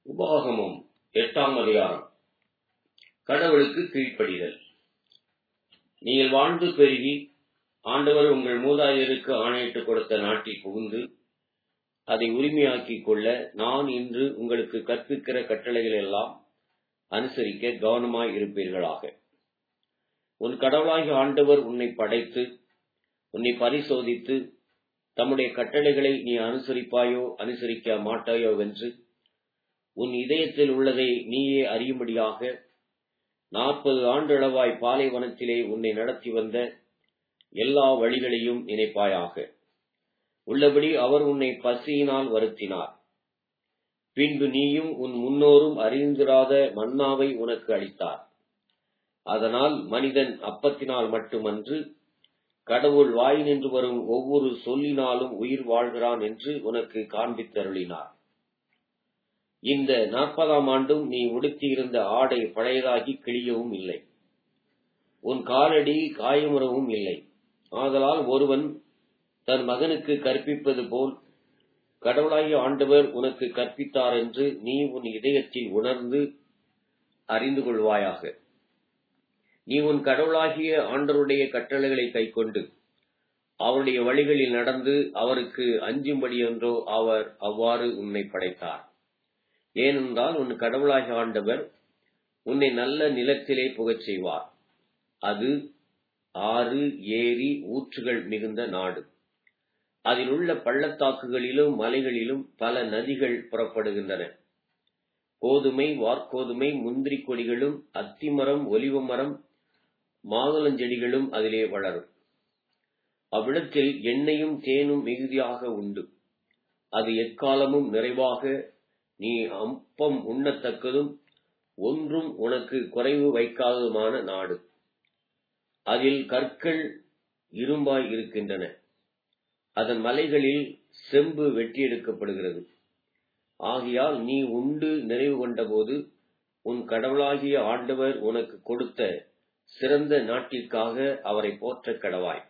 உபாகமம் எட்டாம் அதிகாரம் கடவுளுக்கு கீழ்ப்படிதல் நீங்கள் வாழ்ந்து பெருகி ஆண்டவர் உங்கள் மூதாதையருக்கு ஆணையிட்டுக் கொடுத்த நாட்டில் புகுந்து அதை உரிமையாக்கிக் கொள்ள நான் இன்று உங்களுக்கு கற்பிக்கிற கட்டளைகள் எல்லாம் அனுசரிக்க கவனமாய் இருப்பீர்களாக உன் கடவுளாகிய ஆண்டவர் உன்னை படைத்து உன்னை பரிசோதித்து தம்முடைய கட்டளைகளை நீ அனுசரிப்பாயோ அனுசரிக்க மாட்டாயோ வென்று உன் இதயத்தில் உள்ளதை நீயே அறியும்படியாக நாற்பது ஆண்டளவாய் பாலைவனத்திலே உன்னை நடத்தி வந்த எல்லா வழிகளையும் நினைப்பாயாக உள்ளபடி அவர் உன்னை பசியினால் வருத்தினார் பின்பு நீயும் உன் முன்னோரும் அறிந்திராத மன்னாவை உனக்கு அளித்தார் அதனால் மனிதன் அப்பத்தினால் மட்டுமன்று கடவுள் வாய் நின்று வரும் ஒவ்வொரு சொல்லினாலும் உயிர் வாழ்கிறான் என்று உனக்கு காண்பித்தருளினார் இந்த நாற்பதாம் ஆண்டும் நீ உடுத்தியிருந்த ஆடை பழையதாகி கிழியவும் இல்லை உன் காலடி காயமுறவும் இல்லை ஆதலால் ஒருவன் தன் மகனுக்கு கற்பிப்பது போல் கடவுளாகிய ஆண்டவர் உனக்கு கற்பித்தார் என்று நீ உன் இதயத்தில் உணர்ந்து அறிந்து கொள்வாயாக நீ உன் கடவுளாகிய ஆண்டவருடைய கட்டளைகளை கைக்கொண்டு அவருடைய வழிகளில் நடந்து அவருக்கு அஞ்சும்படி என்றோ அவர் அவ்வாறு உன்னை படைத்தார் ஏனென்றால் உன் கடவுளாகிய ஆண்டவர் உன்னை நல்ல நிலத்திலே புகச் செய்வார் அது ஆறு ஏரி ஊற்றுகள் மிகுந்த நாடு அதில் உள்ள பள்ளத்தாக்குகளிலும் மலைகளிலும் பல நதிகள் புறப்படுகின்றன கோதுமை வார்கோதுமை முந்திரி கொடிகளும் அத்திமரம் ஒலிவ மரம் மாதுளஞ்செடிகளும் அதிலே வளரும் அவ்விடத்தில் எண்ணெயும் தேனும் மிகுதியாக உண்டு அது எக்காலமும் நிறைவாக நீ அப்பம் உண்ணத்தக்கதும் ஒன்றும் உனக்கு குறைவு வைக்காததுமான நாடு அதில் கற்கள் இரும்பாய் இருக்கின்றன அதன் மலைகளில் செம்பு வெட்டியெடுக்கப்படுகிறது ஆகையால் நீ உண்டு நிறைவு கொண்டபோது உன் கடவுளாகிய ஆண்டவர் உனக்கு கொடுத்த சிறந்த நாட்டிற்காக அவரை போற்ற கடவாய்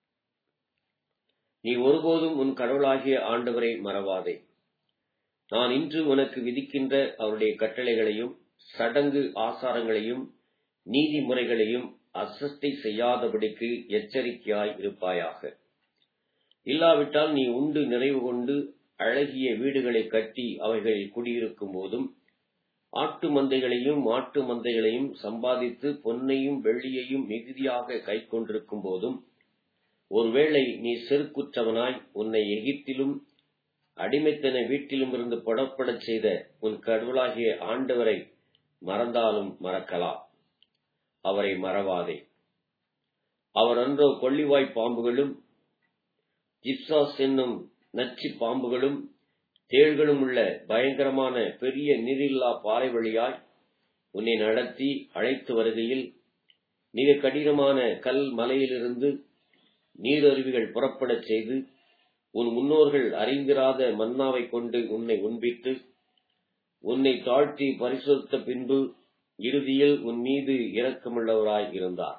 நீ ஒருபோதும் உன் கடவுளாகிய ஆண்டவரை மறவாதே நான் இன்று உனக்கு விதிக்கின்ற அவருடைய கட்டளைகளையும் சடங்கு ஆசாரங்களையும் நீதிமுறைகளையும் அசஸ்தை செய்யாதபடிக்கு எச்சரிக்கையாய் இருப்பாயாக இல்லாவிட்டால் நீ உண்டு நிறைவு கொண்டு அழகிய வீடுகளை கட்டி அவைகளில் குடியிருக்கும் போதும் ஆட்டு மந்தைகளையும் மாட்டு மந்தைகளையும் சம்பாதித்து பொன்னையும் வெள்ளியையும் மிகுதியாக கை கொண்டிருக்கும் போதும் ஒருவேளை நீ செருக்குற்றவனாய் உன்னை எகிப்திலும் அடிமைத்தன வீட்டிலும் இருந்து புடப்படச் செய்த உன் கடவுளாகிய ஆண்டவரை மறந்தாலும் மறக்கலாம் அவரை மறவாதே அவர் அன்றோ கொள்ளிவாய் பாம்புகளும் ஜிப்சாஸ் என்னும் நச்சு பாம்புகளும் தேள்களும் உள்ள பயங்கரமான பெரிய நீரில்லா பாறை வழியாய் உன்னை நடத்தி அழைத்து வருகையில் மிக கடினமான கல் மலையிலிருந்து நீரருவிகள் புறப்படச் செய்து உன் முன்னோர்கள் அறிந்திராத மன்னாவை கொண்டு உன்னை உண்பித்து உன்னை தாழ்த்தி பரிசோதித்த பின்பு இறுதியில் உன் மீது இரக்கமுள்ளவராய் இருந்தார்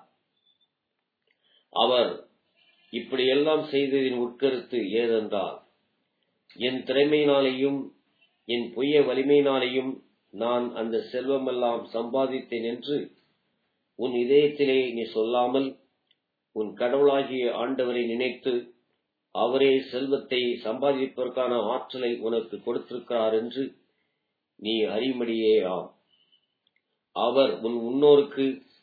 அவர் இப்படியெல்லாம் செய்ததின் உட்கருத்து ஏதென்றால் என் திறமையினாலேயும் என் பொய்ய வலிமையினாலேயும் நான் அந்த செல்வமெல்லாம் சம்பாதித்தேன் என்று உன் இதயத்திலே நீ சொல்லாமல் உன் கடவுளாகிய ஆண்டவரை நினைத்து அவரே செல்வத்தை சம்பாதிப்பதற்கான ஆற்றலை உனக்கு கொடுத்திருக்கிறார் என்று நீ அறிமடியே ஆம் அவர் உன் முன்னோருக்கு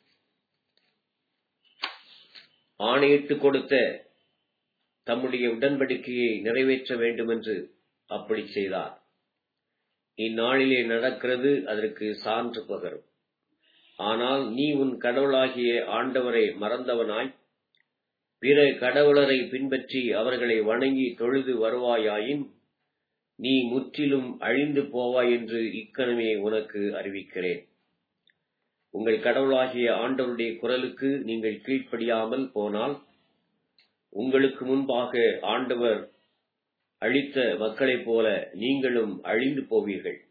ஆணையிட்டு கொடுத்த தம்முடைய உடன்படிக்கையை நிறைவேற்ற வேண்டும் என்று அப்படி செய்தார் இந்நாளிலே நடக்கிறது அதற்கு சான்று பகரும் ஆனால் நீ உன் கடவுளாகிய ஆண்டவரை மறந்தவனாய் பிற கடவுளரை பின்பற்றி அவர்களை வணங்கி தொழுது வருவாயாயின் நீ முற்றிலும் அழிந்து போவாய் என்று இக்கணமே உனக்கு அறிவிக்கிறேன் உங்கள் கடவுளாகிய ஆண்டவருடைய குரலுக்கு நீங்கள் கீழ்ப்படியாமல் போனால் உங்களுக்கு முன்பாக ஆண்டவர் அழித்த மக்களைப் போல நீங்களும் அழிந்து போவீர்கள்